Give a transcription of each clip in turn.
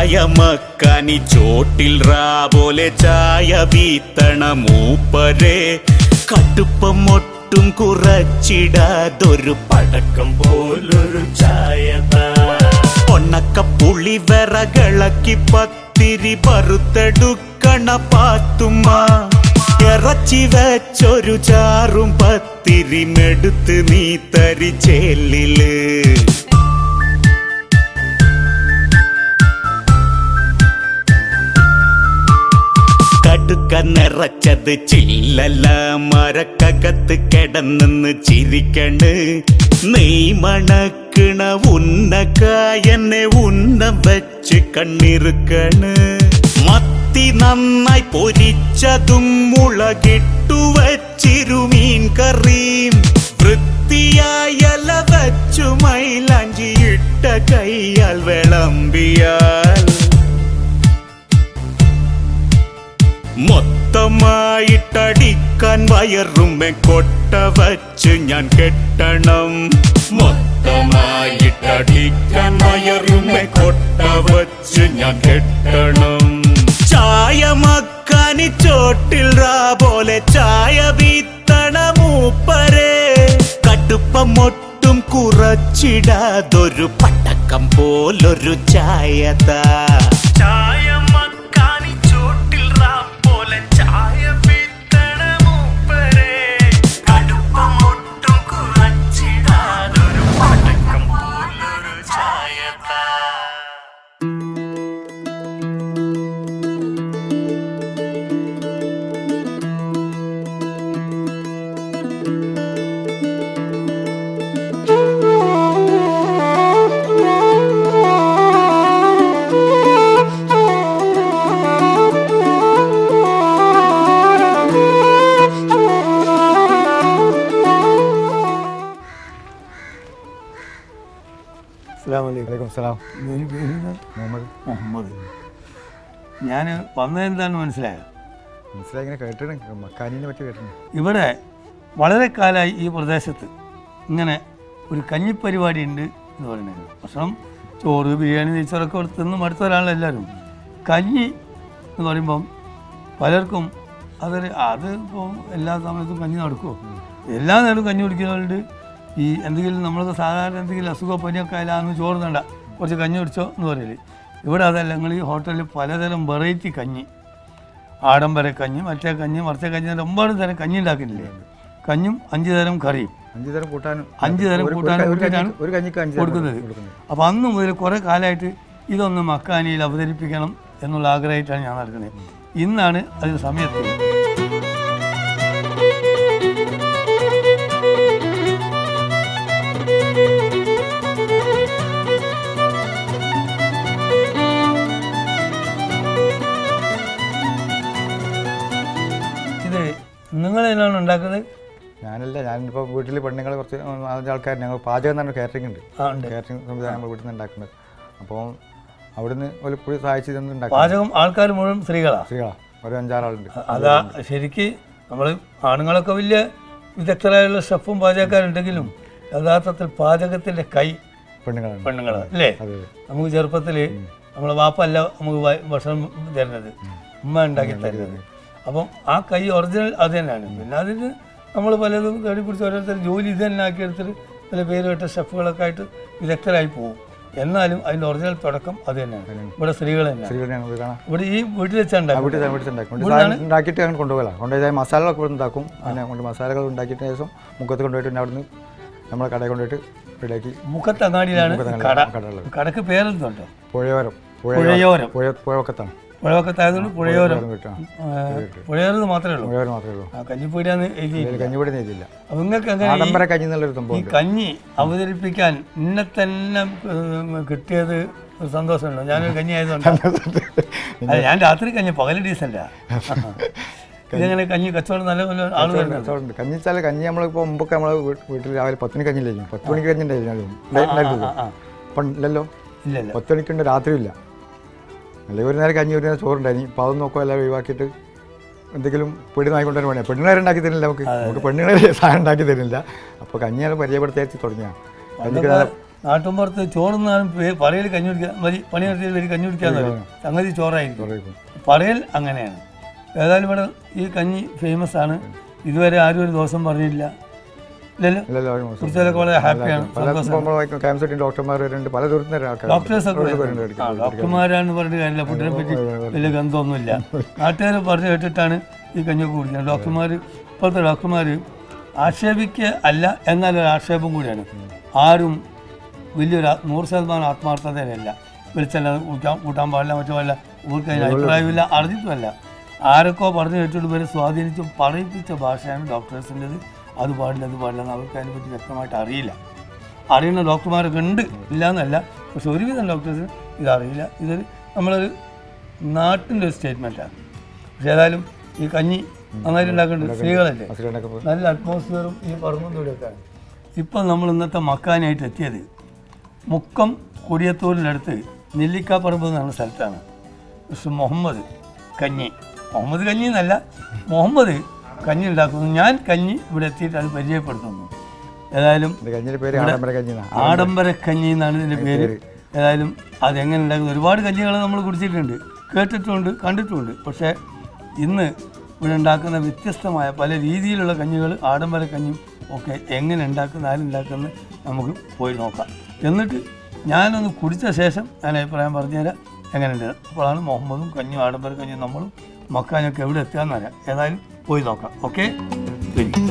ചായമക്കനി ചോട്ടിൽ റാപോലെ ചായ വീത്തണ മൂപ്പരെ കടുപ്പം ഒട്ടും കുറച്ചിടാതൊരു പടക്കം പോലൊരു ചായത ഒണ്ണക്കപ്പുളി വിറകളക്കി പത്തിരി പറുത്തെടുക്കണ പാത്തുമ്മ ഇറച്ചി വെച്ചൊരു ചാറും പത്തിരി മെടുത്ത് നീ തരിച്ചേലില് കടുക്ക നിറച്ചത് ചില്ലല്ല മരക്കകത്ത് കിടന്നെന്ന് ചിരിക്കണ് നെയ് മണക്കണ ഉന്നക്കായനെ ഉന്നം വെച്ച് കണ്ണിറുക്കണ് മത്തി നന്നായി പൊരിച്ചതും മുളകിട്ടു വച്ചിരുമീൻ കറിയും വൃത്തിയായല വച്ചു മൈലാഞ്ചിയിട്ട കൈയാൽ വിളമ്പിയാൽ മൊത്തമായിട്ടടിക്കാൻ വയറുമെ കൊട്ട വച്ച് ഞാൻ കെട്ടണം മൊത്തമായിട്ടടിക്കാൻ വയറുമെ കൊട്ട വച്ച് ഞാൻ കെട്ടണം ചായ മക്കാനി ചോട്ടിൽ റാ പോലെ ചായ വീത്തണ മൂപ്പരെ കടുപ്പം ഒട്ടും കുറച്ചിടാതൊരു പട്ടക്കം പോലൊരു ചായതാ ചായ മക്കാനി ചോട്ടിൽ റാ പോലെ ചായ വീത്തണ മൂപ്പരെ കടുപ്പം ഒട്ടും കുറച്ചിടാതൊരു പട്ടക്കം പോലൊരു ചായതാ വലൈക്കും സലാം മുഹമ്മദ് മുഹമ്മദ് ഞാൻ വന്നതെന്താന്ന് മനസ്സിലായോ മനസ്സിലായി ഇങ്ങനെ കേട്ടിട്ട് മക്കാനിനെ പറ്റി കേട്ടിട്ടുണ്ട് ഇവിടെ വളരെ കാലമായി ഈ പ്രദേശത്ത് ഇങ്ങനെ ഒരു കഞ്ഞിപ്പരിപാടി ഉണ്ട് എന്ന് പറയുന്നത് ഭക്ഷണം ചോറ് ബിരിയാണി നെയ്ച്ചോറൊക്കെ കൊടുത്തെന്ന് മടുത്തവരാണല്ലോ എല്ലാവരും കഞ്ഞി എന്ന് പറയുമ്പം പലർക്കും അതൊരു അത് ഇപ്പോൾ എല്ലാ സമയത്തും കഞ്ഞി നടക്കുമോ എല്ലാ നേരവും കഞ്ഞി കുടിക്കുന്നവരുണ്ട് ഈ എന്തെങ്കിലും നമ്മൾക്ക് സാധാരണ എന്തെങ്കിലും അസുഖമോ പനിയൊക്കെ ആയാലും ചോറ് വേണ്ട കുറച്ച് കഞ്ഞി കുടിച്ചോ എന്ന് പറയല് ഇവിടെ അതല്ല നിങ്ങൾ ഈ ഹോട്ടലിൽ പലതരം വെറൈറ്റി കഞ്ഞി ആഡംബര കഞ്ഞി മറ്റേ കഞ്ഞി മറിച്ച കഞ്ഞി അങ്ങനെ ഒരുപാട് തരം കഞ്ഞി ഉണ്ടാക്കുന്നില്ലേ കഞ്ഞും അഞ്ച് തരം കറിയും അഞ്ച് തരം കൂട്ടാനും അഞ്ച് തരം ഒരു- ഒരു കൂട്ടാനും ക- ഒരു കൂട്ടിയിട്ടാണ് കഞ്ഞി- ഒരു കഞ്ഞിക്ക് അഞ്ച് തരം കൊടുക്കുന്നത് കൊടുക്കുന്നത് അപ്പോൾ അന്ന് മുതൽ കുറേ കാലമായിട്ട് ഇതൊന്ന് മക്കാനിയിൽ അവതരിപ്പിക്കണം എന്നുള്ള ആഗ്രഹമായിട്ടാണ് ഞാൻ നടക്കുന്നത് ഇന്നാണ് അതിന് സമയത്ത് ഇത് നിങ്ങൾ എന്നാണ് ഉണ്ടാക്കുന്നത് ഞാനല്ല ഞാനിപ്പോൾ വീട്ടിൽ പെണ്ണുങ്ങൾ കുറച്ച് നാലഞ്ച് ആൾക്കാർ ഞങ്ങൾ പാചകം തന്നെ കാറ്ററിംഗ് ഉണ്ട് ആ ഉണ്ട് കാറ്ററിംഗ് സംവിധാനം നമ്മൾ വീട്ടിൽ നിന്ന് ഉണ്ടാക്കുന്നത് അപ്പോൾ അവിടുന്ന് ഒരു പുളി സഹായിച്ച് ഇതൊന്നും ഉണ്ടാക്കും പാചകം ആൾക്കാർ മുഴുവൻ സ്ത്രീകളാണ് സ്ത്രീകളാ ഒരു അഞ്ചാറാളുണ്ട് അതാ ശരിക്ക് നമ്മൾ ആണുങ്ങളൊക്കെ വലിയ വിദഗ്ധരായുള്ള ഷെഫും പാചകക്കാരുണ്ടെങ്കിലും യഥാർത്ഥത്തിൽ പാചകത്തിൻ്റെ കൈ പെണ്ണുങ്ങളാണ് പെണ്ണുങ്ങളാണ് അല്ലേ അതെ നമുക്ക് ചെറുപ്പത്തിൽ നമ്മളെ വാപ്പല്ല നമുക്ക് വ- ഭക്ഷണം തരുന്നത് ഉമ്മ ഉണ്ടാക്കി തരുന്നത് അപ്പം ആ കൈ ഒറിജിനൽ അത് തന്നെയാണ് പിന്നെ അതിന് നമ്മൾ പലതും കടി പിടിച്ച് ഓരോരുത്തർ ജോലി ഇത് തന്നെ ആക്കി എടുത്തിട്ട് ചില പേര് കേട്ട ഷെഫുകളൊക്കെ ആയിട്ട് വിദഗ്ധരായി പോകും എന്നാലും അതിൻ്റെ ഒറിജിനൽ തുടക്കം അത് തന്നെയാണ് ഇവിടെ സ്ത്രീകൾ തന്നെയാണ് സ്ത്രീകൾ ഞങ്ങൾ കാണാം ഇവിടെ ഈ വീട്ടിൽ വെച്ചാൽ ആ വീട്ടിൽ തന്നെ വീട്ടിൽ ഉണ്ടാക്കും കൊണ്ട് സാധനം ഉണ്ടാക്കിയിട്ട് ഞങ്ങൾ കൊണ്ടുപോകല കൊണ്ടുപോയി മസാലകളൊക്കെ ഇവിടെ ഉണ്ടാക്കും പിന്നെ കൊണ്ട് മസാലകൾ ഉണ്ടാക്കിയിട്ട് ശേഷം മുഖത്ത് കൊണ്ടുപോയിട്ട് പിന്നെ അവിടുന്ന് നമ്മളെ കടയിൽ കൊണ്ടുപോയിട്ട് റെഡിയാക്കി മുഖത്തങ്ങാടിയിലാണ് കട കടയുള്ളത് കടക്ക് പേരെന്തുണ്ടോ പുഴയോരം പുഴയോരം പുഴ പുഴവക്കത്താണ് പുഴവക്കത്തായതുകൊണ്ട് പുഴയോരം കിട്ടാം ആ, പുഴയോരം മാത്രമേ ഉള്ളൂ പുഴയോരം മാത്രമേ ഉള്ളൂ ആ കഞ്ഞിപ്പൂരാന്ന് എഴുതി ഇതിൽ കഞ്ഞിപ്പൊടി നെയ്തില്ല അപ്പൊ നിങ്ങൾക്ക് അങ്ങനെ ഈ- ആഡംബര കഞ്ഞി എന്നുള്ളൊരു ഈ സംഭവം കഞ്ഞി അവതരിപ്പിക്കാൻ ഇന്നെ തന്നെ ഉം, കിട്ടിയത് ഒരു സന്തോഷമുണ്ടോ ഞാനൊരു കഞ്ഞി ആയതുകൊണ്ട് അല്ല ഞാൻ രാത്രി കഞ്ഞി പകല് ഡീസല്ല ഇതെങ്ങനെ കഞ്ഞി കച്ചവടം നല്ല പോലെ ആള് വരുന്നത് കച്ചവടമുണ്ട് കഞ്ഞി വെച്ചാൽ കഞ്ഞി നമ്മളിപ്പോൾ മുമ്പൊക്കെ നമ്മൾ വീട്ടിൽ രാവിലെ പത്ത് മണിക്ക് കഞ്ഞി ഇല്ലായിരുന്നു പത്ത് മണിക്ക് കഞ്ഞി ഉണ്ടായിരുന്നു ആ അപ്പം ഇല്ലല്ലോ ഇല്ല ഇല്ല പത്ത് മണിക്കുണ്ട് രാത്രിയില്ല അല്ലെങ്കിൽ ഒരു നേരം കഞ്ഞി ഒരു നേരം ചോറുണ്ടായി അപ്പോൾ അത് നോക്കുക എല്ലാം ഒഴിവാക്കിയിട്ട് എന്തെങ്കിലും പെണ്ണ് വാങ്ങിക്കൊണ്ടു വേണേ പെണ്ണുകാരെ ഉണ്ടാക്കി തരില്ല നമുക്ക് നമുക്ക് പെണ്ണുങ്ങളെ സാധനം ഉണ്ടാക്കി തരില്ല അപ്പോൾ കഞ്ഞിയാണ് പരിചയപ്പെടുത്തി തുടങ്ങിയ കഞ്ഞിക്ക് നല്ല നാട്ടുമ്പുറത്ത് ചോറുന്നാലും പറയിൽ കഞ്ഞി കുടിക്കാൻ മതി പണി നടത്തിയാൽ വരി കഞ്ഞി കുടിക്കാന്ന് പറയും സംഗതി ചോറായിരിക്കും പറയൽ അങ്ങനെയാണ് ഏതായാലും ഇവിടെ ഈ കഞ്ഞി ഫേമസ് ആണ് ഇതുവരെ ആരും ഒരു ദോഷം പറഞ്ഞില്ല ഇല്ലല്ലോ ഇല്ലല്ലോ ഒരു മോശം. കുറിച്ചതൊക്കെ വളരെ ഹാപ്പിയാണ് പല നമ്മൾ ക്യാൻസർ ഡോക്ടർമാർ വരുന്നുണ്ട് പല ദൂരത്തും നിന്ന് ആൾക്കാർ ഡോക്ടേഴ്സൊക്കെ വരുന്നുണ്ട്. ആ, ഡോക്ടർമാരാണെന്ന് പറഞ്ഞിട്ട് കാര്യമില്ല ഫുഡിനെ പറ്റി വലിയ ഗന്ധമൊന്നുമില്ല നാട്ടുകാർ പറഞ്ഞു കേട്ടിട്ടാണ് ഈ കഞ്ഞൊക്കെ കുടിക്കുന്നത് ഡോക്ടർമാർ ഇപ്പോഴത്തെ ഡോക്ടർമാർ ആക്ഷേപിക്കുക അല്ല എന്നാൽ ഒരു ആക്ഷേപം കൂടിയാണ് ആരും വലിയൊരു ആ- നൂറ് ശതമാനം ആത്മാർത്ഥതയിലല്ല വെളിച്ചെണ്ണ കൂട്ടാൻ കൂട്ടാൻ പാടില്ല മറ്റു പാടില്ല ഇവർക്ക് അതിന് അഭിപ്രായമില്ല അറിഞ്ഞിട്ടുമല്ല ആരൊക്കെ പറഞ്ഞു കേട്ടിട്ട് ഇവരെ സ്വാധീനിച്ചും പറയിപ്പിച്ച ഭാഷയാണ് ഡോക്ടേഴ്സിൻ്റെത് അത് പാടില്ല അത് പാടില്ല എന്ന് അവർക്ക് അതിനെപ്പറ്റി വ്യക്തമായിട്ട് അറിയില്ല അറിയുന്ന ഡോക്ടർമാരൊക്കെ ഉണ്ട് ഇല്ല എന്നല്ല പക്ഷെ ഒരുവിധം ഡോക്ടേഴ്സിന് ഇതറിയില്ല ഇതൊരു നമ്മളൊരു നാട്ടിൻ്റെ ഒരു സ്റ്റേറ്റ്മെൻറ്റാണ് പക്ഷെ ഏതായാലും ഈ കഞ്ഞി നന്നായിട്ട് ഉണ്ടാക്കുന്നുണ്ട് സ്ത്രീകളല്ലേ അസുഖങ്ങളൊക്കെ പോയി. നല്ല അറ്റ്മോസ്ഫിയറും ഈ പറമ്പൂടെയൊക്കെയാണ് ഇപ്പം നമ്മൾ ഇന്നത്തെ മക്കാനായിട്ട് എത്തിയത് മുക്കം കൊടിയത്തൂരിനടുത്ത് നെല്ലിക്കാപ്പറമ്പ് എന്ന് പറഞ്ഞ സ്ഥലത്താണ് മിസ്റ്റർ മുഹമ്മദ് കഞ്ഞി മുഹമ്മദ് കഞ്ഞി എന്നല്ല മുഹമ്മദ് കഞ്ഞി ഉണ്ടാക്കുന്നു ഞാൻ കഞ്ഞി ഇവിടെ എത്തിയിട്ട് അത് പരിചയപ്പെടുത്തുന്നു ഏതായാലും ഇത് കഞ്ഞിയുടെ പേര് ആഡംബര കഞ്ഞി എന്നാ. ആഡംബരക്കഞ്ഞി എന്നാണ് ഇതിൻ്റെ പേര് ഏതായാലും അതെങ്ങനെ ഉണ്ടാക്കുന്നത് ഒരുപാട് കഞ്ഞികൾ നമ്മൾ കുടിച്ചിട്ടുണ്ട് കേട്ടിട്ടുമുണ്ട് കണ്ടിട്ടുമുണ്ട് പക്ഷേ ഇന്ന് ഇവിടെ ഉണ്ടാക്കുന്ന വ്യത്യസ്തമായ പല രീതിയിലുള്ള കഞ്ഞികൾ ആഡംബര കഞ്ഞിയും ഒക്കെ എങ്ങനെ ഉണ്ടാക്കുന്ന ആരുണ്ടാക്കുന്നത് നമുക്ക് പോയി നോക്കാം എന്നിട്ട് ഞാനൊന്ന് കുടിച്ച ശേഷം ഞാൻ അഭിപ്രായം പറഞ്ഞുതരാം എങ്ങനെയുണ്ട് അപ്പോഴാണ് മുഹമ്മദും കഞ്ഞിയും ആഡംബര കഞ്ഞിയും നമ്മളും മക്കാനൊക്കെ എവിടെ എത്തുകയെന്ന് അറിയാം ഏതായാലും പോയി നോക്കാം ഓക്കെ ശരി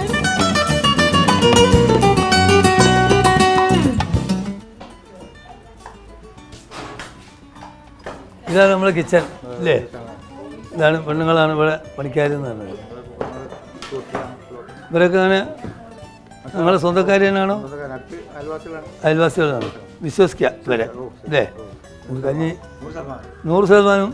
ഇതാണ് നമ്മുടെ കിച്ചൺ അല്ലേ ഇതാണ് പെണ്ണുങ്ങളാണ് ഇവിടെ പണിക്കാരെന്ന് പറഞ്ഞത് ഇവരൊക്കെ അങ്ങനെ നിങ്ങളുടെ സ്വന്തക്കാർ തന്നെയാണോ അതൊക്കെ നട്ട് അയൽവാസികളാണ്. അയൽവാസികളാണ് വിശ്വസിക്കുക ഇവരെ അല്ലേ ഇത് കഞ്ഞി നൂറ് ശതമാനം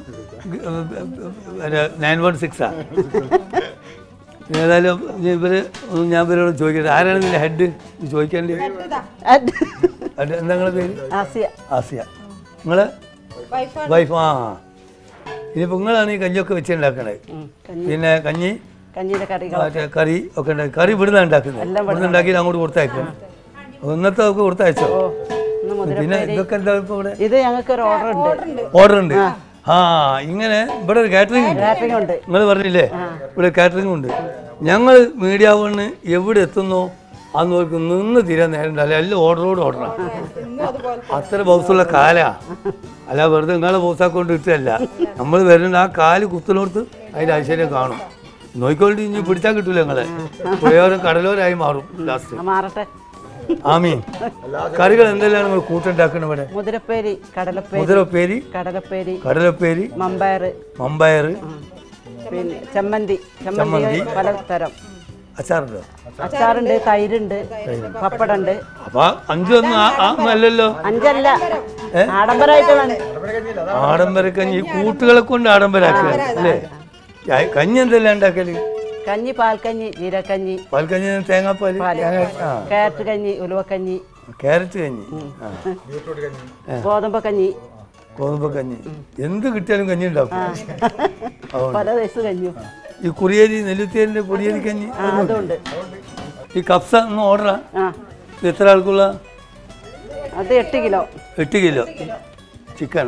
നയൻ വൺ സിക്സാണ് ഏതായാലും ഇനി ഇവര് ഒന്ന് ഞാൻ ഇവരോട് ചോദിക്കട്ടെ ആരാണ് ഇതിൻ്റെ ഹെഡ് ചോദിക്കേണ്ടി ഹെഡ് എന്താ നിങ്ങളുടെ പേര് ആസിയ ആസിയ നിങ്ങള് വൈഫ് ആ ഇനിയിപ്പോൾ നിങ്ങളാണ് ഈ കഞ്ഞിയൊക്കെ വെച്ചുണ്ടാക്കണത് ഉം, കഞ്ഞി പിന്നെ കഞ്ഞി കഞ്ഞിയുടെ കറികൾ മറ്റേ കറി ഒക്കെ ഉണ്ടാക്കി കറി ഇവിടുന്ന് ഉണ്ടാക്കുന്നത് ഇവിടുന്ന് ഉണ്ടാക്കി അങ്ങോട്ട് കൊടുത്തയക്കും ഇന്നത്തെ ഒക്കെ കൊടുത്തയച്ചോ ഇന്ന് മുതൽ പിന്നെ ഇതൊക്കെ എന്താ ഇപ്പോൾ ഇവിടെ ഇത് ഞങ്ങൾക്ക് ഒരു ഓർഡർ ഉണ്ട് ഓർഡർ ഉണ്ട് ആ ഇങ്ങനെ ഇവിടെ ഒരു കാറ്ററിംഗ് ഉണ്ട് കാറ്ററിംഗ് ഉണ്ട് നിങ്ങൾ പറഞ്ഞില്ലേ ഇവിടെ കാറ്ററിംഗ് ഉണ്ട് ഞങ്ങൾ മീഡിയ വണ്ണ് എവിടെ എത്തുന്നോ അന്ന് അവർക്ക് നിന്ന് തീരാൻ നേരം ഉണ്ടാവില്ല എല്ലാം ഓർഡറോട് ഓർഡറാണ് അത്ര ബൗസുള്ള കാലാ അല്ല വെറുതെ നിങ്ങളെ ബൗസാക്കൊണ്ട് ഇട്ടല്ല നമ്മൾ വരുന്നുണ്ട് ആ കാല് കുത്തിനോർത്ത് അതിൻ്റെ ഐശ്വര്യം കാണും നോക്കിക്കൊണ്ട് ഇനി പിടിച്ചാൽ കിട്ടൂല നിങ്ങളെ പുഴയോരം കടലോരായി മാറും ലാസ്റ്റ് ആ, മാറട്ടെ ആമീൻ കറികൾ എന്തെല്ലാം നിങ്ങൾ കൂട്ടുണ്ടാക്കണം ഇവിടെ മുതിരപ്പേരി കടലപ്പേരി മുതിരപ്പേരി കടലപ്പേരി കടലപ്പേരി മമ്പയർ മമ്പയർ പിന്നെ ചമ്മന്തി ചമ്മന്തി പല തരം അച്ചാറുണ്ടോ അച്ചാറുണ്ട് തൈരുണ്ട് പപ്പടമുണ്ട് അപ്പൊ അഞ്ചൊന്നും ആ- ആ ഒന്നും അല്ലല്ലോ അഞ്ചല്ല ആഡംബരമായിട്ടുള്ളതാണ് ആഡംബരക്കഞ്ഞി കൂട്ടുകളെ കൊണ്ട് ആഡംബരാക്കുക അല്ലേ ക- കഞ്ഞി എന്തെല്ലാം ഉണ്ടാക്കല് കഞ്ഞി പാൽക്കഞ്ഞി ജീരക്കഞ്ഞി പാൽക്കഞ്ഞി തേങ്ങാപ്പാല് തേങ്ങ ആ കാരറ്റ് കഞ്ഞി ഉലുവക്കഞ്ഞി ക്യാരറ്റ് കഞ്ഞി ആ ഗോതമ്പ് കഞ്ഞി ഗോതമ്പ് കഞ്ഞി എന്ത് കിട്ടിയാലും കഞ്ഞി ഉണ്ടാക്കും അതുകൊണ്ട് പല സൈസ് കഞ്ഞിയും ഈ കുറിയേരി നെല്ലുത്തേരിന്റെ പൊടിയേരി കഞ്ഞി ആ അതുണ്ട് ഈ കപ്സ ഒന്ന് ഓർഡറാ ആ ഇത് എത്ര ആൾക്കുള്ള അത് എട്ട് കിലോ എട്ട് കിലോ ചിക്കൻ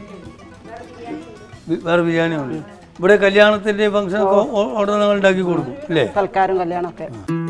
ബി- വേറെ ബിരിയാണി ഉണ്ട് ഇവിടെ കല്യാണത്തിന്റെ ഫംഗ്ഷൻ ഒക്കെ ഓർഡർ നിങ്ങൾ ഉണ്ടാക്കി കൊടുക്കും അല്ലേ സൽക്കാരം കല്യാണമൊക്കെ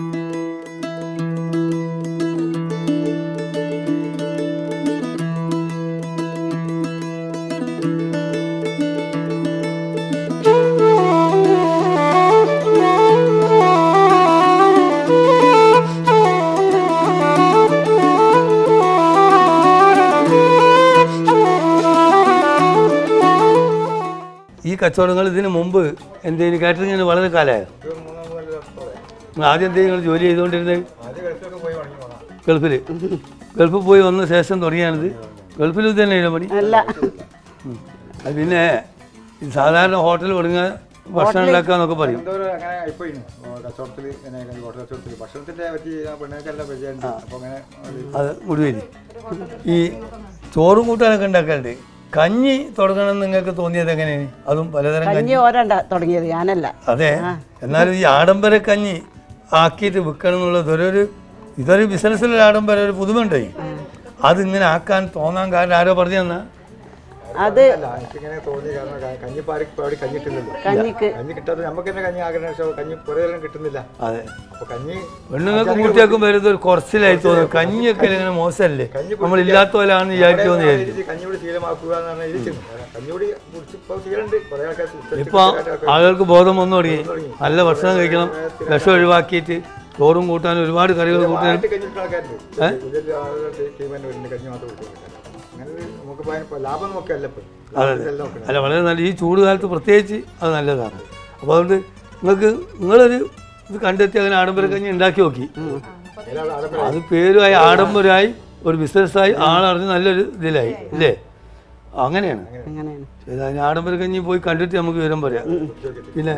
ഈ കച്ചവടങ്ങൾ ഇതിന് മുമ്പ് എന്തെങ്കിലും കാറ്ററിങ്ങിന് വളരെ കാലമായോ നിങ്ങൾ ആദ്യം എന്തെങ്കിലും നിങ്ങൾ ജോലി ചെയ്തുകൊണ്ടിരുന്നത് ഗൾഫിൽ ഗൾഫിൽ പോയി വന്ന ശേഷം തുടങ്ങിയാണിത് ഗൾഫിൽ ഇത് തന്നെയാണ് പണി അല്ല ഉം. അത് പിന്നെ ഈ സാധാരണ ഹോട്ടൽ തുടങ്ങുക ഭക്ഷണം ഉണ്ടാക്കാന്നൊക്കെ പറയും എന്തോ ഒരു അങ്ങനെ ആയിപ്പോയി കച്ചവടത്തിൽ ഇങ്ങനെ ഹോട്ടൽ കച്ചവടത്തിൽ ഭക്ഷണത്തിന്റെ പറ്റി പെണ്ണുങ്ങൾക്കെല്ലാം പരിചയമുണ്ട് അപ്പോൾ അങ്ങനെ ഒരു അത് മുഴുവൻ ഈ ചോറും കൂട്ടാനൊക്കെ ഉണ്ടാക്കാറുണ്ട് കഞ്ഞി തുടങ്ങണം നിങ്ങൾക്ക് തോന്നിയത് എങ്ങനെയാണ് അതും പലതരം കഞ്ഞി കഞ്ഞി ഓരണ്ട തുടങ്ങിയത് ഞാനല്ല അതെ എന്നാലും ഈ ആഡംബര കഞ്ഞി ആക്കിയിട്ട് വിൽക്കണം എന്നുള്ളത് ഇതൊരു ഇതൊരു ബിസിനസ്സിലൊരു ആഡംബര ഒരു പുതുമ ഉണ്ടായി അതിങ്ങനെ ആക്കാൻ തോന്നാൻ കാരണം ആരോ പറഞ്ഞു തന്നാ അത് അല്ല എനിക്കിങ്ങനെ തോന്നി കാരണം ക- കഞ്ഞിപ്പാരി അവിടെ കഞ്ഞിട്ടില്ലല്ലോ കഞ്ഞിക്ക് കഞ്ഞി കിട്ടാതെ നമുക്ക് തന്നെ കഞ്ഞി ആഗ്രഹം പക്ഷേ കഞ്ഞി കുറേ നേരം കിട്ടുന്നില്ല അതെ അപ്പൊ കഞ്ഞി പെണ്ണുങ്ങൾക്ക് കുട്ടികൾക്കും വരുന്നത് ഒരു കുറച്ചിലായി തോന്നുന്നു കഞ്ഞിയൊക്കെ ഇങ്ങനെ മോശമല്ലേ നമ്മൾ ഇല്ലാത്ത പോലെയാണെന്ന് വിചാരിക്കുമെന്ന് വിചാരിച്ചു ഇത് കഞ്ഞിയോട് ശീലമാക്കുക എന്നാണ് ഇരിക്കുന്നത് കഞ്ഞിയോട് കുടിച്ച് ഇപ്പോൾ ശീലമുണ്ട് കുറേ ആൾക്കാർ ഉച്ചയ്ക്ക് ഇപ്പൊ ഒക്കെ ആളുകൾക്ക് ബോധം വന്നു തുടങ്ങി നല്ല ഭക്ഷണം കഴിക്കണം വിഷം ഒഴിവാക്കിയിട്ട് ചോറും കൂട്ടാനും ഒരുപാട് കറികൾ കൂട്ടാനും ആയിട്ട് കഞ്ഞി കിട്ടുന്ന ആൾക്കാരുണ്ട് ഇതിൽ ആളുകളുടെ ടീം തന്നെ വരുന്നുണ്ട് കഞ്ഞി മാത്രം കൊടുക്കുന്നുണ്ട് അങ്ങനെ ഒരു നമുക്ക് ഭയ- ലാഭം നോക്കിയല്ല ഇപ്പം ഇതെല്ലാം നോക്കണം അല്ല വളരെ നല്ല ഈ ചൂട് കാലത്ത് പ്രത്യേകിച്ച് അത് നല്ലതാണ് അപ്പോൾ അതുകൊണ്ട് നിങ്ങൾക്ക് നിങ്ങളൊരു ഇത് കണ്ടെത്തി അങ്ങനെ ആഡംബര കഞ്ഞി ഉണ്ടാക്കി നോക്കി അത് പേരുമായി ആഡംബരമായി ഒരു ബിസിനസ്സായി ആളറിഞ്ഞ് നല്ലൊരു ഇതിലായി അല്ലേ അങ്ങനെയാണ് അങ്ങനെയാണ് ഏതായാലും ആഡംബര കഞ്ഞി പോയി കണ്ടിട്ട് നമുക്ക് വിവരം പറയാം പിന്നെ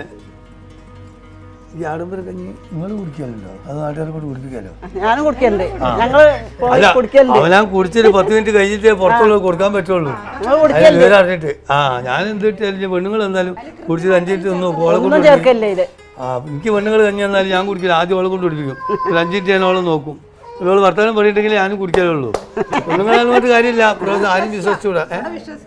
ഈ ആഡംബര കഞ്ഞി നിങ്ങൾ കുടിക്കാനുണ്ടോ അത് നാട്ടുകാരെ കൊണ്ട് കുടിപ്പിക്കാലോ ഞാനും കുടിക്കലുണ്ട് ഞങ്ങള് പോയി അല്ല കുടിക്കലുണ്ട് അവനാ കുടിച്ചൊരു പത്ത് മിനിറ്റ് കഴിഞ്ഞിട്ടേ പുറത്തുള്ള കൊടുക്കാൻ പറ്റുള്ളൂ ഞങ്ങൾ അതിന് വിവരം അറിഞ്ഞിട്ട് ആ ഞാൻ എന്ത് കിട്ടിയാലും പെണ്ണുങ്ങൾ എന്തായാലും കുടിച്ചത് അഞ്ച് മിനിറ്റ് ഒന്ന് ഓളെ കൊണ്ട് ഒന്നും ചേർക്കല്ലേ ഇത് ആ എനിക്ക് പെണ്ണുങ്ങൾ കഞ്ഞി തന്നാലും ഞാൻ കുടിക്കില്ല ആദ്യം ഓളെ കൊണ്ട് കുടിപ്പിക്കും ഒരു അഞ്ച് മിനിറ്റ് ഞാൻ ഓളെ നോക്കും ഇവള് വർത്തമാനം പറഞ്ഞിട്ടെങ്കിൽ ഞാനും കുടിക്കാനുള്ളൂ പെണ്ണുങ്ങളെ കൊണ്ട് കാര്യമില്ല പ്രാവശ്യം ആരും വിശ്വസിച്ചൂടാ ഏ?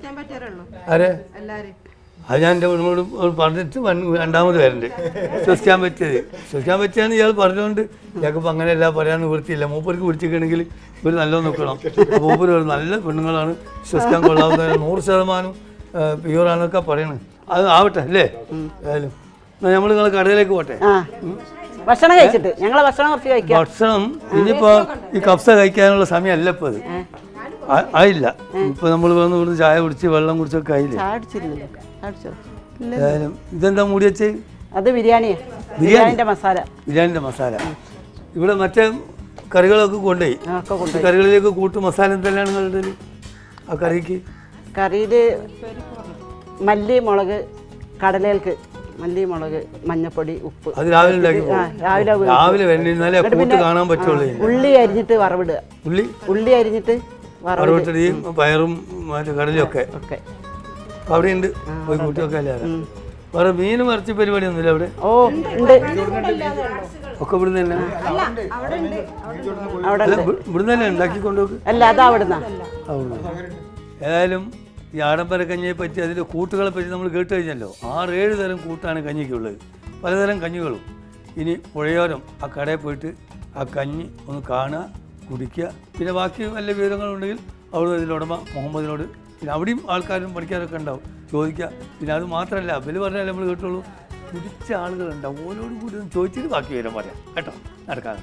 ആരെ അത് ഞാൻ എൻ്റെ പെണ്ണുങ്ങളോട് പറഞ്ഞിട്ട് വൻ- രണ്ടാമത് വരണ്ട് വിശ്വസിക്കാൻ പറ്റിയത് വിശ്വസിക്കാൻ പറ്റിയാണ് ഇയാൾ പറഞ്ഞുകൊണ്ട് ഇയാൾക്കിപ്പോൾ അങ്ങനെയല്ല പറയാൻ നിവൃത്തിയില്ല മൂപ്പർക്ക് പിടിച്ചിരിക്കണമെങ്കിൽ ഇവർ നല്ല നോക്കണം അപ്പോൾ മൂപ്പര് ഒരു നല്ല പെണ്ണുങ്ങളാണ് വിശ്വസിക്കാൻ കൊള്ളാവുന്ന നൂറ് ശതമാനം പ്യൂറാന്നൊക്കെ പറയണത് അത് ആവട്ടെ അല്ലേ ഏതായാലും നമ്മൾ നിങ്ങളെ കടയിലേക്ക് പോട്ടെ ആ ഭക്ഷണം കഴിച്ചിട്ട് ഞങ്ങളെ ഭക്ഷണം കുറച്ച് കഴിക്കാം ഭക്ഷണം ഇനിയിപ്പോ ഈ കപ്സ കഴിക്കാനുള്ള സമയമല്ല ഇപ്പൊ അത് ആ- ആയില്ല ഇപ്പൊ നമ്മൾ വന്ന് ഇവിടുന്ന് ചായ കുടിച്ച് വെള്ളം കുടിച്ചൊക്കെ ആയില്ലേ ചായ അടിച്ചിരുന്നില്ല അടിച്ചോ ഇല്ല ഏതായാലും ഇതെന്താ മൂടി വെച്ച് അത് ബിരിയാണിയാ ബിരിയാണിന്റെ മസാല ബിരിയാണിന്റെ മസാല ഇവിടെ മറ്റേ കറികളൊക്കെ കൊണ്ടുപോയി ആ, ഒക്കെ ഈ കൊണ്ട് കറികളിലേക്ക് കൂട്ട് മസാല എന്തെല്ലാം നിങ്ങളുടെ കയ്യില്? ആ കറിക്ക് കറിയില് മല്ലി മുളക് കടലേൽക്ക് മല്ലി മുളക് മഞ്ഞപ്പൊടി ഉപ്പ് അത് രാവിലെ ഉണ്ടാക്കി ആ, രാവിലെ വീ- രാവിലെ വേണ്ടിയിരുന്നാലേ ആ കൂട്ട് കാണാൻ പറ്റുള്ളൂ ഇതിന്. ഉള്ളി അരിഞ്ഞിട്ട് വറവിടുക ഉള്ളി ഉള്ളി അരിഞ്ഞിട്ട് വറവിടുക വറവിട്ടടിയും പയറും മറ്റേ കടലൊക്കെ ഒക്കെ അപ്പൊ അവിടെയുണ്ട് പോയി കൂട്ടിയൊക്കെ അല്ലേ വേറെ മീനും ഇറച്ചി പരിപാടിയൊന്നുമില്ല അവിടെ ഓ ഉണ്ട് ഒക്കെ ഇവിടുന്ന് തന്നെ അവിടെ അല്ല ഇവി- ഇവിടുന്ന് തന്നെ ഉണ്ടാക്കി കൊണ്ടുപോക്ക് അല്ല അത് അവിടുന്ന ഏതായാലും ഈ ആഡംബര കഞ്ഞിയെ പറ്റി അതിൻ്റെ കൂട്ടുകളെ പറ്റി നമ്മൾ കേട്ട് കഴിഞ്ഞല്ലോ ആറ് ഏഴ് തരം കൂട്ടാണ് കഞ്ഞിക്കുള്ളത് പലതരം കഞ്ഞികളും ഇനി പുഴയോരം ആ കടയിൽ പോയിട്ട് ആ കഞ്ഞി ഒന്ന് കാണുക കുടിക്കുക പിന്നെ ബാക്കി വല്ല വിവരങ്ങളുണ്ടെങ്കിൽ അവിടെ ഇതിൻ്റെ ഉടമ മുഹമ്മദിനോട് പിന്നെ അവിടെയും ആൾക്കാരും പണിക്കാരൊക്കെ ഉണ്ടാവും ചോദിക്കുക പിന്നെ അത് മാത്രമല്ല ബല് പറഞ്ഞാൽ നമ്മൾ കേട്ടുള്ളൂ കുടിച്ച ആളുകളുണ്ടാവും ഓരോട് കൂടി ഒന്ന് ചോദിച്ചിട്ട് ബാക്കി വിവരം പറയാം കേട്ടോ നടക്കാതെ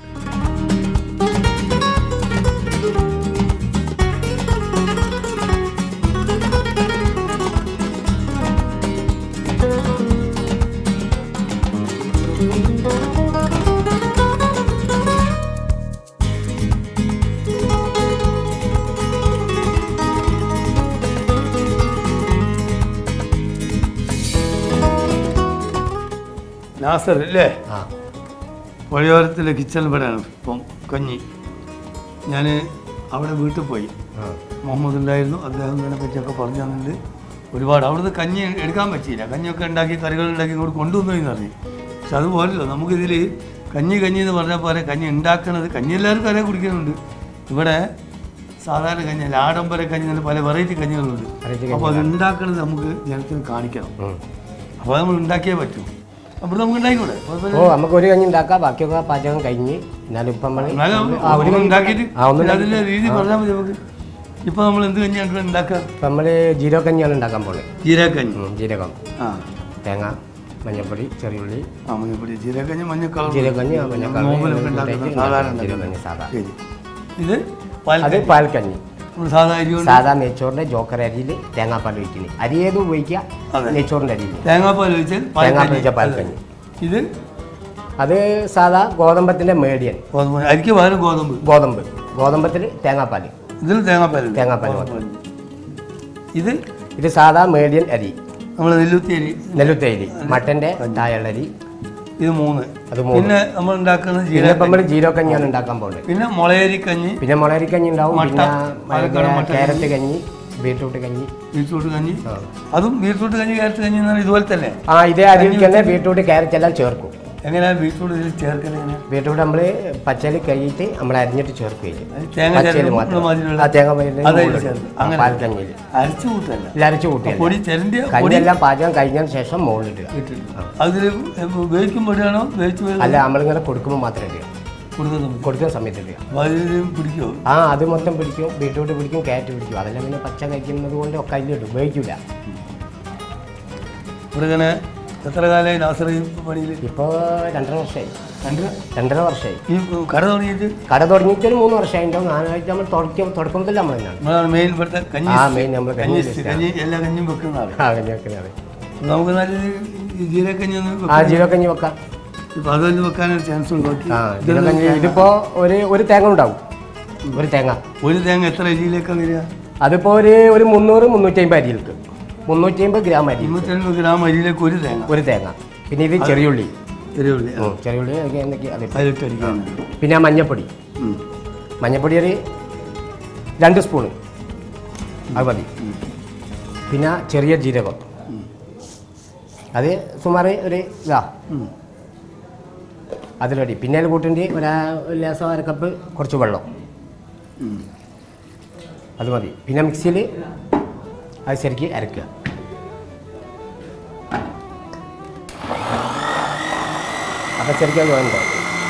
നാസർ അല്ലേ വഴിയോരത്തിലെ കിച്ചൺ ഇവിടെയാണ് ഇപ്പം കഞ്ഞി ഞാൻ അവിടെ വീട്ടിൽ പോയി മുഹമ്മദ് ഉണ്ടായിരുന്നു അദ്ദേഹം ഇതിനെ പറ്റിയൊക്കെ പറഞ്ഞു തന്നിട്ട് ഒരുപാട് അവിടുന്ന് കഞ്ഞി എടുക്കാൻ പറ്റിയില്ല കഞ്ഞിയൊക്കെ ഉണ്ടാക്കി കറികൾ ഉണ്ടാക്കി ഇങ്ങോട്ട് കൊണ്ടുവന്നു എന്ന് പറഞ്ഞു പക്ഷെ അതുപോലല്ലോ നമുക്കിതിൽ കഞ്ഞി കഞ്ഞി എന്ന് പറഞ്ഞാൽ പോലെ കഞ്ഞി ഉണ്ടാക്കണത് കഞ്ഞി എല്ലാവർക്കും അറിയാൻ കുടിക്കുന്നുണ്ട് ഇവിടെ സാധാരണ കഞ്ഞി അല്ല ആഡംബര കഞ്ഞി അങ്ങനെ പല വെറൈറ്റി കഞ്ഞികളുണ്ട് അപ്പോൾ അത് ഉണ്ടാക്കണത് നമുക്ക് ജനത്തിന് കാണിക്കണം അപ്പോൾ നമ്മൾ ഉണ്ടാക്കിയേ പറ്റൂ അപ്പോൾ നമുക്ക് ഉണ്ടായിക്കൂടെ കുഴപ്പമില്ല. ഓ നമുക്ക് ഒരു കഞ്ഞി ഉണ്ടാക്കാം ബാക്കിയൊക്കെ പാചകം കഴിഞ്ഞ് എന്നാലും ഇപ്പം നമ്മൾ എന്നാലും ആ, ഒരു ഒന്ന് കഞ്ഞി ഉണ്ടാക്കിയിട്ട് ആ, ഒന്ന് പിന്നെ അതിന്റെ രീതി പറഞ്ഞാൽ മതി നമുക്ക് ഇപ്പൊ നമ്മൾ എന്ത് കഞ്ഞിയാണ് ഉണ്ടാക്കുക ഇപ്പം നമ്മൾ ജീരക കഞ്ഞിയാണ് ഉണ്ടാക്കാൻ പോകുന്നത് ജീരകഞ്ഞി ഉം, ജീരകം ആ തേങ്ങ മഞ്ഞൾപ്പൊടി ചെറിയുള്ളി ആ മഞ്ഞപ്പൊടി ജീരകഞ്ഞി മഞ്ഞ കളർ ജീരകഞ്ഞി ആ, മഞ്ഞ കളർ നോമ്പലൊക്കെ ഉണ്ടാക്കുന്ന സാധാരണ ജീരകഞ്ഞി സാധാ ശരി ഇത് അത് പാൽക്കഞ്ഞി പാൽക്കഞ്ഞി നമ്മൾ സാധാ അരി കൊണ്ട് സാധാ നെയ്ച്ചോറിന്റെ ജോക്കർ അരിയിൽ തേങ്ങാപ്പാൽ ഒഴിക്കുന്നത് അരി ഏത് ഉപയോഗിക്കുക അതെ. നെയ്ച്ചോറിന്റെ അരിയിൽ തേങ്ങാപ്പാൽ ഒഴിച്ച് തേങ്ങാപ്പാൽ ഒഴിച്ച പാൽക്കഞ്ഞി ഇത് അത് സാധാ ഗോതമ്പത്തിന്റെ മേടിയൻ ഗോതമ്പ് അരിക്ക് പകരം ഗോതമ്പ് ഗോതമ്പ് ഗോതമ്പത്തിൽ തേങ്ങാപ്പാൽ ഇതിൽ തേങ്ങാപ്പാലുണ്ട് തേങ്ങാപ്പാൽ ഗോതമ്പ്. ഇത് ഇത് സാധാ മേടിയൻ അരി നമ്മൾ നെല്ലുത്തി അരി നെല്ലുത്തേരി മട്ടന്റെ തായള്ളരി ഇത് മൂന്ന് അത് മൂന്ന്. പിന്നെ നമ്മൾ ഉണ്ടാക്കുന്നത് പിന്നെ ജീരക ഇപ്പം നമ്മൾ ജീരക കഞ്ഞിയാണ് ഉണ്ടാക്കാൻ പോകുന്നത് പിന്നെ മുളയരി കഞ്ഞി പിന്നെ മുളകരി കഞ്ഞി ഉണ്ടാവും മട്ട, പിന്നെ പാലക്കാട് മട്ട ക്യാരറ്റ് കഞ്ഞി ബീട്രൂട്ട് കഞ്ഞി ബീറ്റ്റൂട്ട് കഞ്ഞി അതും ബീറ്റ്റൂട്ട് കഞ്ഞി ക്യാരറ്റ് കഞ്ഞി എന്ന് പറഞ്ഞാൽ ഇതുപോലെ തന്നെ ആ ഇതേ അരിയിൽ തന്നെ ബീട്രൂട്ട് ക്യാരറ്റ് എല്ലാം ചേർക്കും എങ്ങനെയാ ബീറ്റ്റൂട്ട് ഇതിൽ ചേർക്കൽ എങ്ങനെയാ ബീട്രൂട്ട് നമ്മൾ പച്ചരി കഴുകിയിട്ട് നമ്മൾ അരിഞ്ഞിട്ട് ചേർക്കുകയും അത് തേങ്ങ പച്ചരി ചേർക്കുന്ന മാത്രം മാതിരിയുള്ള- ആ തേങ്ങ മതിലുള്ള അതായത് മുകളിൽ. ചേർത്ത്. ആ, അങ്ങനെ. പാൽക്കഞ്ഞിയിൽ അരച്ചു കൂട്ടല്ല അരച്ച് കൂട്ടിയല്ല പൊടി ചെരണ്ടിയ പൊടി കഞ്ഞിയെല്ലാം പാചകം കഴിഞ്ഞതിന് ശേഷം മുകളിലിടുക അതിൽ ഉപയോഗിക്കുമ്പോഴാണോ ഉപയോഗിച്ച് അല്ല നമ്മളിങ്ങനെ കൊടുക്കുമ്പോൾ മാത്രമേ ഇടുക കൊടുക്കുന്നത് കൊടുക്കുന്ന സമയത്ത് ഇടുക അപ്പോൾ അതിൽ പിടിക്കുമോ ആ അത് മൊത്തം പിടിക്കും ബീട്രൂട്ട് പിടിക്കും ക്യാരറ്റ് പിടിക്കും അതെല്ലാം പിന്നെ പച്ച കഴിക്കുന്നത് കൊണ്ട് ഒക്കെ അതിലിടും ഉപയോഗിക്കില്ല ഇവിടെ ഇങ്ങനെ എത്ര കാലമായി നാസറി പണിയിൽ ഇപ്പോൾ രണ്ടര വർഷമായി രണ്ട് രണ്ടര വർഷമായി ഈ കട തുടങ്ങിയിട്ട് കട തുടങ്ങിയിട്ട് ഒരു മൂന്ന് വർഷമായി ഉണ്ടാവും നാലാഴ്ച നമ്മൾ തുടക്കം തുടക്കത്തിൽ നമ്മൾ തന്നെയാണ് നമ്മളാണ് മെയിൻ ഇവിടുത്തെ കഞ്ഞി ആ, main നമ്മള് കഞ്ഞി കഞ്ഞി system. കഞ്ഞി എല്ലാ കഞ്ഞിയും വെക്കുന്ന ആള് ആ കഞ്ഞി വെക്കുന്നത് നമുക്ക് നല്ല ഈ ജീരകഞ്ഞി ഒന്ന് ആ ജീരകഞ്ഞി വെക്കാം ഇപ്പം അതൊന്ന് വെക്കാനൊരു ചാൻസ് ഉണ്ട് ബാക്കി ആ ഇതൊന്നും ജീരകഞ്ഞി ഇതിപ്പോ ഒരു ഒരു തേങ്ങ ഉണ്ടാവും ഒരു തേങ്ങ ഒരു തേങ്ങ എത്ര അരിയിലേക്കാണ് വരിക അതിപ്പോ ഒരു ഒരു മുന്നൂറ് മുന്നൂറ്റി അമ്പത് അരിയിലേക്ക് മുന്നൂറ്റി അമ്പത് ഗ്രാം അരി ഇരുന്നൂറ്റൻപത് ഗ്രാം അരിയിലേക്ക് ഒരു തേങ്ങ ഒരു തേങ്ങ പിന്നെ ഇത് ചെറിയുള്ളി ചെറിയുള്ളി ഉം, ചെറിയുള്ളി ഒക്കെ എന്തൊക്കെയാ അത് അതിലിട്ട് അടിക്കാൻ പിന്നെ മഞ്ഞപ്പൊടി മഞ്ഞപ്പൊടി ഒരു രണ്ട് സ്പൂണ് അത് മതി പിന്നെ ചെറിയ ജീരകം അത് സുമാറ് ഒരു ഇതാ അതിലടി പിന്നെ അതിൽ കൂട്ടിൻ്റെ ഒരാ ഒരു ലേസം അര കപ്പ് കുറച്ച് വെള്ളം അത് മതി പിന്നെ മിക്സിയിൽ അത് ശരിക്ക് അരക്കുക അപ്പം ശരിക്കും അത് വേണ്ട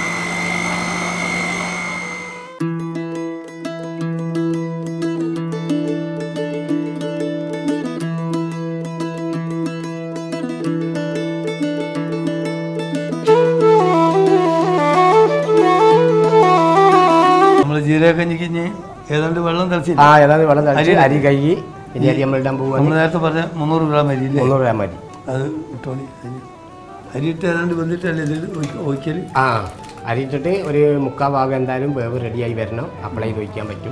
നമ്മൾ ജീരകഞ്ഞിക്ക് ഇനി ഏതാണ്ട് വെള്ളം തിളച്ചില്ല ആ ഏതാണ്ട് വെള്ളം തളിച്ച് അരി- അരി കഴുകി ഇനി അരി നമ്മൾ ഇടാൻ നമ്മൾ പോകുക നേരത്തെ പറഞ്ഞ മുന്നൂറ് ഗ്രാം അരിയില്ലേ മുന്നൂറ് ഗ്രാം മതി അത് ഇട്ടോളി അരി അരിയിട്ട് ഏതാണ്ട് വന്നിട്ടല്ലേ ഇത് ഒഴിക്ക- ഒഴിക്കല് ആ അരി ഇട്ടിട്ട് ഒരു മുക്കാൽ ഭാഗം എന്തായാലും വേവ് റെഡിയായി വരണം അപ്പോഴേ ഇത് ഒഴിക്കാൻ പറ്റും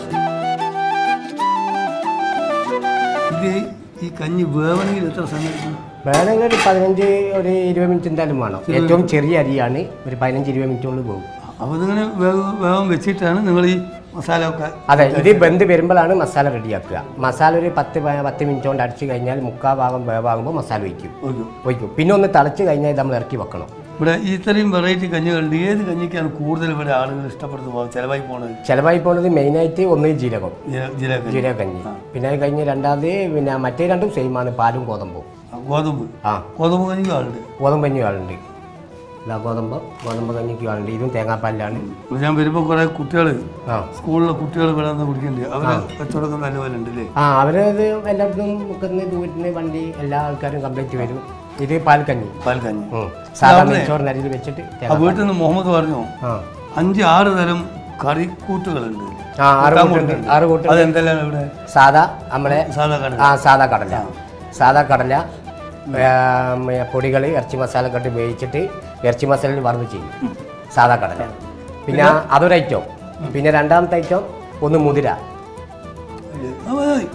ഇത് ഈ കഞ്ഞി വേവണമെങ്കിൽ എത്ര സമയം എടുക്കും വേണമെങ്കിൽ ഒരു പതിനഞ്ച് ഒരു ഇരുപത് മിനിറ്റ് എന്തായാലും വേണം ഏറ്റവും ചെറിയ അരിയാണ് ഒരു പതിനഞ്ച് ഇരുപത് മിനിറ്റുള്ളിൽ പോകും അപ്പോൾ ഇതിങ്ങനെ വേവ് വേഗം വെച്ചിട്ടാണ് നിങ്ങൾ ഈ മസാല ഒക്കെ അതെ ഇത് വെന്ത് വരുമ്പോഴാണ് മസാല റെഡിയാക്കുക മസാല ഒരു പത്ത് പ- പത്ത് മിനിറ്റ് കൊണ്ട് അടിച്ച് കഴിഞ്ഞാൽ മുക്കാൽ ഭാഗം വേവാകുമ്പോൾ മസാല ഒഴിക്കും ഒഴിക്കും ഒഴിക്കും പിന്നെ ഒന്ന് തിളച്ച് കഴിഞ്ഞാൽ ഇത് നമ്മൾ ഇറക്കി വെക്കണം ഇവിടെ ഈ ഇത്രയും വെറൈറ്റി കഞ്ഞികളുണ്ട് ഏത് കഞ്ഞിക്കാണ് കൂടുതൽ ഇവിടെ ആളുകൾ ഇഷ്ടപ്പെടുന്നത് പോകുന്നത് ചിലവായി പോണത് ചിലവായി പോകുന്നത് മെയിനായിട്ട് ഒന്ന് ജീരകം ജീര- ജീരകക്കഞ്ഞി ജീരകക്കഞ്ഞി പിന്നെ അത് കഴിഞ്ഞ് രണ്ടാമത് പിന്നെ മറ്റേ രണ്ടും സെയിമാണ് പാലും ഗോതമ്പും ആ, ഗോതമ്പ് ആ ഗോതമ്പ് കഞ്ഞിക്കും ആളുണ്ട് ഗോതമ്പ് കഞ്ഞി ആളുണ്ട് ഇതാ ഗോതമ്പ് ഗോതമ്പ് കഞ്ഞിക്ക് ആളുണ്ട് ഇതും തേങ്ങാപ്പാലിലാണ് ഇവിടെ ഞാൻ വരുമ്പോൾ കുറേ കുട്ടികൾ ആ സ്കൂളിലെ കുട്ടികൾ ഇവിടെ നിന്ന് കുടിക്കുന്നുണ്ട് അവർ കച്ചവടം നല്ല പോലെ ഉണ്ട് അല്ലേ ആ അവരത് എല്ലായിടത്തും മുക്കുന്ന ദൂരത്തിന് വണ്ടി എല്ലാ ആൾക്കാരും കംപ്ലീറ്റ് വരും ഇത് പാൽക്കഞ്ഞി പാൽക്കഞ്ഞി ഉം. സാധാ നെയ്ച്ചോറിന് അരിയിൽ വെച്ചിട്ട് ആ തേങ്ങാ- വീട്ടിൽ നിന്ന് മുഹമ്മദ് പറഞ്ഞു ആ അഞ്ച് ആറ് തരം കറിക്കൂട്ടുകളുണ്ട് ആ ആറ് കൂട്ടാൻ കൂട്ടുണ്ട് കൊടുക്കുന്നുണ്ട്. ആറ് കൂട്ടുണ്ട് അതെന്തെല്ലാം ഇവിടെ സാധാ നമ്മളെ സാധാ കട ആ സാധാ കടല സാധാ കടല പൊടികൾ ഇറച്ചി മസാല കട്ട് വേവിച്ചിട്ട് ഇറച്ചി മസാലയിൽ വറവ് ചെയ്യും സാധാ കടല പിന്നെ അതൊരു ഐറ്റം പിന്നെ രണ്ടാമത്തെ ഐറ്റം ഒന്ന് മുതിര ആ, മതി.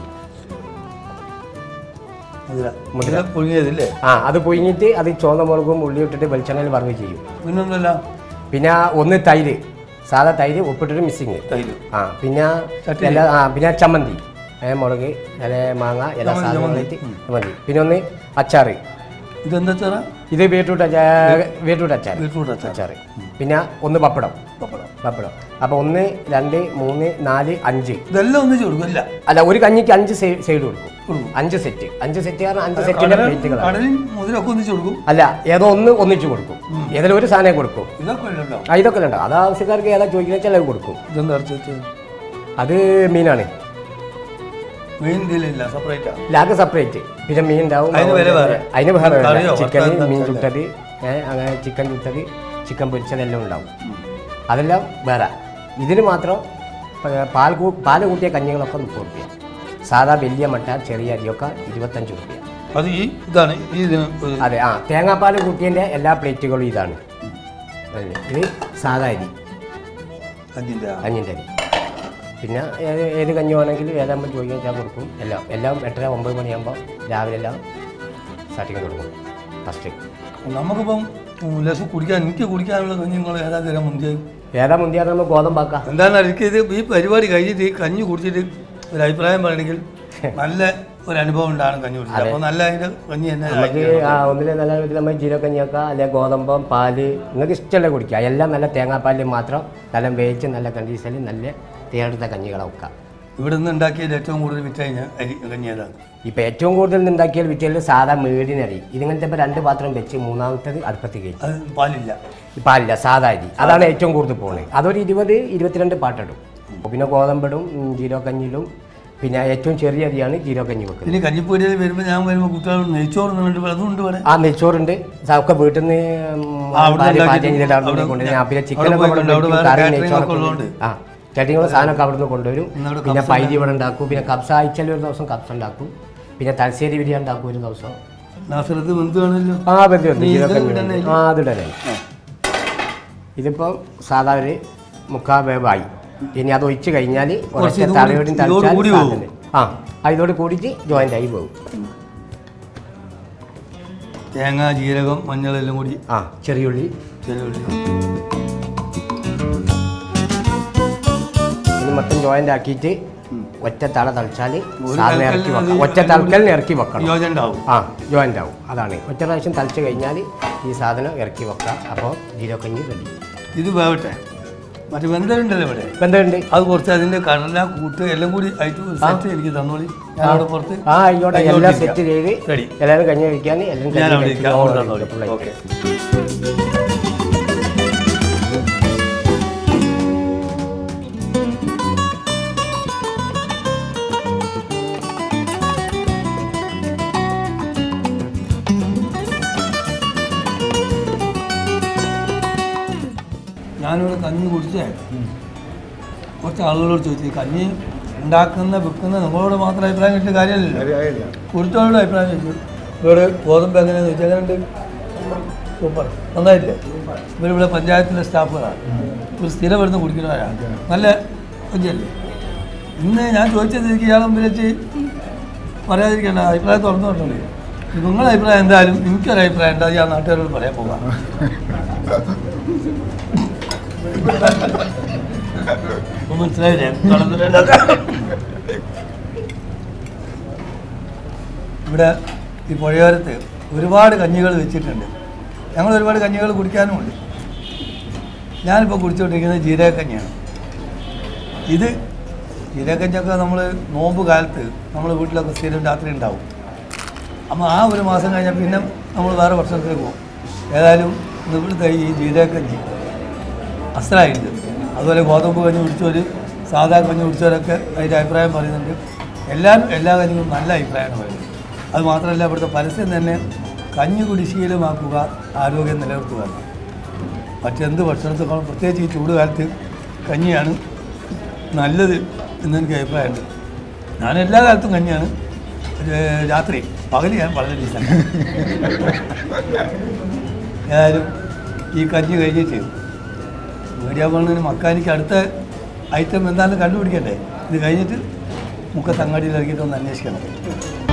മുതിര മുതിര പുഴുങ്ങിയതില്ലേ ആ അത് പുഴുങ്ങിയിട്ട് അത് ചുവന്ന മുളകും ഉള്ളി ഇട്ടിട്ട് വെളിച്ചെണ്ണയിൽ വറവ് ചെയ്യും പിന്നൊന്നുമല്ല പിന്നെ ഒന്ന് തൈര് സാധാ തൈര് ഉപ്പിട്ടിട്ട് മിസ്സിങ് തൈര് ആ പിന്നെ ചട്നി. എല്ലാ ആ പിന്നെ ചമ്മന്തി ഏ, മുളക് അല്ലെ മാങ്ങ എല്ലാ സാധനങ്ങളായിട്ട് ചമ്മന്തി പിന്നെ ഒന്ന് അച്ചാറ് ഇതെന്താ ചെറ ഇത് ബീട്രൂട്ട് അച്ചാ ബീട്രൂട്ട് അച്ചാർ ബീട്രൂട്ട് അച്ചാർ അച്ചാറ് പിന്നെ ഒന്ന് പപ്പടം പപ്പടം പപ്പടം അപ്പോൾ ഒന്ന് രണ്ട് മൂന്ന് നാല് അഞ്ച് ഇതെല്ലാം ഒന്നിച്ച് കൊടുക്കില്ല അല്ല ഒരു കഞ്ഞിക്ക് അഞ്ച് സൈഡ് കൊടുക്കും കൊടുക്കും. അഞ്ച് സെറ്റ് അഞ്ച് സെറ്റ് കാരണം അഞ്ച് സെറ്റിന്റെ പ്ലേറ്റുകളാണ് കടലും മുതിരൊക്കെ ഒന്നിച്ച് കൊടുക്കും അല്ല ഏതോ ഒന്ന് ഒന്നിച്ച് കൊടുക്കും ഏതെങ്കിലും ഒരു സാധനം കൊടുക്കും ഇതൊക്കെ ഇല്ലല്ലോ ആ ഇതൊക്കെ ഉണ്ട് അത് ആവശ്യക്കാർക്ക് ഏതാ ചോദിക്കുന്ന ചിലവ് കൊടുക്കും ഇതെന്താ അരച്ച് വെച്ചത് അത് മീനാണ് മെയിൻ ഇതിലില്ല സെപ്പറേറ്റാ ലാഗ് സെപ്പറേറ്റ് പിന്നെ മീൻ ഉണ്ടാവും അതിന് വില വേറെ. അതിന് വേറെ കറിയോ, ചിക്കൻ വറുത്തത് മീൻ തരത്തില്ല. ചുട്ടത് ഏ, അങ്ങനെ ചിക്കൻ ചുട്ടത് ചിക്കൻ പൊരിച്ചതെല്ലാം ഉണ്ടാവും അതെല്ലാം വേറെ ഇതിന് മാത്രം പ- പാൽ കൂ പാല് കൂട്ടിയ കഞ്ഞികളൊക്കെ മുപ്പത് റുപ്യ സാധാ വലിയ മട്ട ചെറിയ അരിയൊക്കെ ഇരുപത്തഞ്ച് റുപ്യ അത് ഈ ഇതാണ് ഈ ഇതിന് ഒരു അതെ ആ തേങ്ങാപ്പാൽ കൂട്ടിയതിൻ്റെ എല്ലാ പ്ലേറ്റുകളും ഇതാണ് അല്ലേ? ഇത് സാധാ അരി കഞ്ഞിൻ്റെ അഞ്ഞിൻ്റെ അരി പിന്നെ ഏത് ഏത് കഞ്ഞി വേണമെങ്കിലും ഏതാകുമ്പോൾ ചോദിക്കാൻ വെച്ചാൽ കൊടുക്കും എല്ലാം എല്ലാം എട്ടര ഒമ്പത് മണിയാകുമ്പോൾ രാവിലെ എല്ലാം സ്റ്റാർട്ടിങ് കൊടുക്കും ഫസ്റ്റ് നമുക്കിപ്പം ഉം, ലസം കുടിക്കാൻ എനിക്ക് കുടിക്കാനുള്ള കഞ്ഞി നിങ്ങൾ ഏതാ തരാൻ മുന്തിയ ഏതാ മുന്തിയാതെ നമ്മൾ ഗോതമ്പാക്കാം എന്താണ് എനിക്ക് ഇത് ഈ പരിപാടി കഴിഞ്ഞിട്ട് ഈ കഞ്ഞി കുടിച്ചിട്ട് ഒരു അഭിപ്രായം പറയണമെങ്കിൽ നല്ല ഒരു അനുഭവം ഉണ്ടാണ് കഞ്ഞി കുടിച്ചത് അപ്പോൾ നല്ല അതിൻ്റെ കഞ്ഞി തന്നെ നമുക്ക് ആ ഒന്നിലെ നല്ല വിധത്തിൽ നമ്മൾ ജീരകഞ്ഞിയൊക്കെ അല്ലെങ്കിൽ ഗോതമ്പം പാല് നിങ്ങൾക്ക് ഇഷ്ടമുള്ള കുടിക്കുക എല്ലാം നല്ല തേങ്ങാപ്പാലിൽ മാത്രം നല്ല വേവിച്ച് നല്ല കണ്ടീഷനിൽ നല്ല തേടുത്ത കഞ്ഞികളെ വെക്കാം ഇവിടെ നിന്ന് ഉണ്ടാക്കിയതിൽ ഏറ്റവും കൂടുതൽ വിറ്റ് കഴിഞ്ഞ അരി കഞ്ഞി ഏതാണ് ഇപ്പം ഏറ്റവും കൂടുതൽ ഉണ്ടാക്കിയാൽ വിറ്റയിൽ സാധാ മേടിനരി ഇതിങ്ങനത്തെ ഇപ്പോൾ രണ്ട് പാത്രം വെച്ച് മൂന്നാമത്തേത് അടുപ്പത്ത് കയറ്റി അത് പാലില്ല പാലില്ല സാധാ അരി അതാണ് ഏറ്റവും കൂടുതൽ പോകുന്നത് അതൊരു ഇരുപത് ഇരുപത്തിരണ്ട് പാട്ടിടും പിന്നെ ഗോതമ്പിടും ഉം, ജീരകഞ്ഞിയിലും പിന്നെ ഏറ്റവും ചെറിയ അരിയാണ് ജീരകഞ്ഞി വെക്കുന്നത് ഇനി കഞ്ഞിപ്പൂരിയിൽ വരുമ്പോൾ ഞാൻ വരുമ്പോൾ കുട്ടികൾ നെയ്ച്ചോറ് നിന്നിട്ട് അതുകൊണ്ട് ഇവിടെ ആ നെയ്ച്ചോറുണ്ട് ഒക്കെ വീട്ടിൽ നിന്ന് ആ, അവിടുന്ന് ഭാര്യ പാചകം ഉണ്ടാക്കി ചെയ്തിട്ട് അവിടെ അവിടെ കൊണ്ടുവരും ആ, പിന്നെ അവിടെ ചിക്കനൊക്കെ പോയി ഇവിടെ കൊണ്ട് അവിടെ വെക്കും. വേറെ കറി catering നെയ്ച്ചോറൊക്കെ ഒക്കെ ഉള്ളതുകൊണ്ട്. ആ ചട്ടികളും സാധനമൊക്കെ അവിടുന്ന് കൊണ്ടുവരും ഇന്നവിടെ പിന്നെ കബ്സ പൈരി ഇവിടെ ഉണ്ടാക്കും പിന്നെ കബ്സ ആഴ്ചയിൽ ഒരു ദിവസം കബ്സ ഉണ്ടാക്കും പിന്നെ തലശ്ശേരി ബിരിയാണി ഉണ്ടാക്കും ഒരു ദിവസം നാസറത്ത് ബന്ധു ആണല്ലോ ആ ബന്ധു ബന്ധു. നീ ഇത് ജീരകഞ്ഞി ഇടണേ ഉണ്ട്. ആ അതിടണേ ഇതിപ്പോൾ സാധാ ഒരു മുക്കാ വേവായി ഇനി അത് ഒഴിച്ച് കഴിഞ്ഞാൽ കുറച്ച് ഒരൊറ്റ ഇതും തലയോടും കൂടി- ഇതോട് തളിച്ചാൽ കൂടി സാധനം. ആ ആ, ഇതോട് കൂടിയിട്ട് ജോയിൻ്റ് ആയി പോകും തേങ്ങ ജീരകം മഞ്ഞൾ എല്ലാം കൂടി ആ ചെറിയുള്ളി ചെറിയ ഉള്ളി ഇനി മൊത്തം ജോയിൻ്റ് ആക്കിയിട്ട് ഒറ്റ തള തളിച്ചാൽ ഒരു സാധനം ഇറക്കി തലക്കലിന് വെക്കാം അത് ഒറ്റ തളക്കലിന് ഇറക്കി വെക്കണം യോജന ഉണ്ടാവും ആ ജോയിൻ്റ് ആവും അതാണ് ഒറ്റ പ്രാവശ്യം തളിച്ച് കഴിഞ്ഞാൽ ഈ സാധനം ഇറക്കി വെക്കാം അപ്പോൾ ജീരകഞ്ഞി റെഡി ഇത് വേവട്ടെ മറ്റേ വെന്തലുണ്ടല്ലോ ഇവിടെ എന്തുണ്ട് അത് കുറച്ച് അതിന്റെ കടല കൂട്ട് എല്ലാം കൂടി ആയിട്ട് ഒരു സെറ്റ് എനിക്ക് തന്നോളി ഞാൻ അവിടെ പുറത്ത് ആ ആയിക്കോട്ടെ കഞ്ഞി എല്ലാം കുടിക്കാം. സെറ്റ് ചെയ്ത് Ready. എല്ലാവരും കഞ്ഞി കഴിക്കാൻ എല്ലാം ഞാൻ കഞ്ഞി അവിടെ കഴിച്ച് ഇരിക്കാം അങ്ങോട്ട് ഓർഡർ തന്നോളി ചെയ്തു. ഓക്കെ ഞാനിവിടെ കഞ്ഞി കുടിച്ചേ കുറച്ച് ആളുകളോട് ചോദിച്ചു ഈ കഞ്ഞി ഉണ്ടാക്കുന്ന വിൽക്കുന്ന നിങ്ങളോട് മാത്രം അഭിപ്രായം കിട്ടിയ കാര്യമല്ലല്ലോ കുറിച്ചോട് അഭിപ്രായം ചോദിച്ചു ഇവിടെ ഗോതമ്പ് എങ്ങനെയാണെന്ന് ചോദിച്ചാൽ എങ്ങനെയുണ്ട് സൂപ്പർ നന്നായില്ലേ ഇവരിവിടെ പഞ്ചായത്തിലെ സ്റ്റാഫുകളാണ് ഒരു സ്ഥിരം ഇവിടുന്ന് കുടിക്കുന്നവരാണ് നല്ല കൊഞ്ചല്ലേ ഇന്ന് ഞാൻ ചോദിച്ചത് എനിക്ക് ഇയാളെ മുമ്പിൽ വെച്ച് പറയാതിരിക്കേണ്ട അഭിപ്രായം തുറന്നു പറഞ്ഞോളൂ നിങ്ങളുടെ അഭിപ്രായം എന്തായാലും എനിക്കൊരു അഭിപ്രായം ഉണ്ട് അത് ഞാൻ നാട്ടുകാരോട് പറയാൻ പോകാം ഇപ്പൊ മനസ്സിലായില്ലേ തുറന്നിട്ടുണ്ടാക്കാൻ ഇവിടെ ഈ പുഴയോരത്ത് ഒരുപാട് കഞ്ഞികൾ വെച്ചിട്ടുണ്ട് ഞങ്ങൾ ഒരുപാട് കഞ്ഞികൾ കുടിക്കാനുമുണ്ട് ഞാനിപ്പോൾ കുടിച്ചുകൊണ്ടിരിക്കുന്നത് ജീരകക്കഞ്ഞിയാണ് ഇത് ജീരകക്കഞ്ഞൊക്കെ നമ്മൾ നോമ്പ് കാലത്ത് നമ്മൾ വീട്ടിലൊക്കെ സ്ഥിരം രാത്രി ഉണ്ടാവും അപ്പോൾ ആ ഒരു മാസം കഴിഞ്ഞാൽ പിന്നെ നമ്മൾ വേറെ ഭക്ഷണത്തിലേക്ക് പോകും ഏതായാലും ഇന്ന് ഇവിടുത്തെ ഈ ജീരകക്കഞ്ഞി അസ്ത്രമായിട്ടുണ്ട് അതുപോലെ ഗോതമ്പ് കഞ്ഞി കുടിച്ചവർ സാധാ കഞ്ഞി കുടിച്ചവരൊക്കെ അതിൻ്റെ അഭിപ്രായം പറയുന്നുണ്ട് എല്ലാവരും എല്ലാ കഞ്ഞിയും നല്ല അഭിപ്രായമാണ് പറയുന്നത് അത് മാത്രമല്ല ഇവിടുത്തെ പരസ്യം തന്നെ കഞ്ഞി കുടി ശീലമാക്കുക ആരോഗ്യം നിലനിർത്തുക എന്നാണ്. മറ്റെന്ത് ഭക്ഷണത്തെക്കാളും പ്രത്യേകിച്ച് ഈ ചൂട് കാലത്ത് കഞ്ഞിയാണ് നല്ലത് എന്നെനിക്ക് അഭിപ്രായമുണ്ട് ഞാൻ എല്ലാ കാലത്തും കഞ്ഞിയാണ് ഒരു രാത്രി പകൽ ഞാൻ വളരെ ഡീസൻ്റ് ഏതായാലും ഈ കഞ്ഞി കഴിഞ്ഞിട്ട് മീഡിയ കോണിന് മക്കാനിക്ക് അടുത്ത ഐറ്റം എന്താണെന്ന് കണ്ടുപിടിക്കണ്ടേ ഇത് കഴിഞ്ഞിട്ട് മുക്കത്തങ്ങാടിയിൽ ഇറങ്ങിയിട്ട് ഒന്ന് അന്വേഷിക്കണം